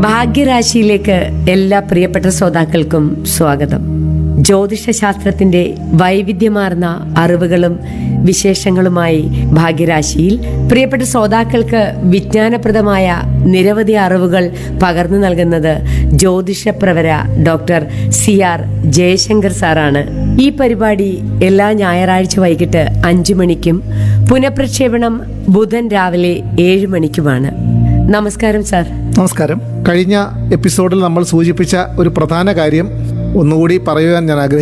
ഭാഗ്യരാശിയിലേക്ക് എല്ലാ പ്രിയപ്പെട്ട ശ്രോതാക്കൾക്കും സ്വാഗതം ജ്യോതിഷ ശാസ്ത്രത്തിന്റെ വൈവിധ്യമാർന്ന അറിവുകളും വിശേഷങ്ങളുമായി ഭാഗ്യരാശിയിൽ പ്രിയപ്പെട്ട ശ്രോതാക്കൾക്ക് വിജ്ഞാനപ്രദമായ നിരവധി അറിവുകൾ പകർന്നു നൽകുന്നത് ജ്യോതിഷപ്രവര ഡോക്ടർ സി ആർ ജയശങ്കർ സാറാണ് ഈ പരിപാടി എല്ലാ ഞായറാഴ്ച വൈകിട്ട് അഞ്ചു മണിക്കും പുനഃപ്രക്ഷേപണം ബുധൻ രാവിലെ ഏഴ് മണിക്കുമാണ് നമസ്കാരം സാർ നമസ്കാരം കഴിഞ്ഞ എപ്പിസോഡിൽ നമ്മൾ സൂചിപ്പിച്ച ഒരു പ്രധാന കാര്യം ഒന്നുകൂടി പറയുവാൻ ഞാൻ ആഗ്രഹിക്കുന്നു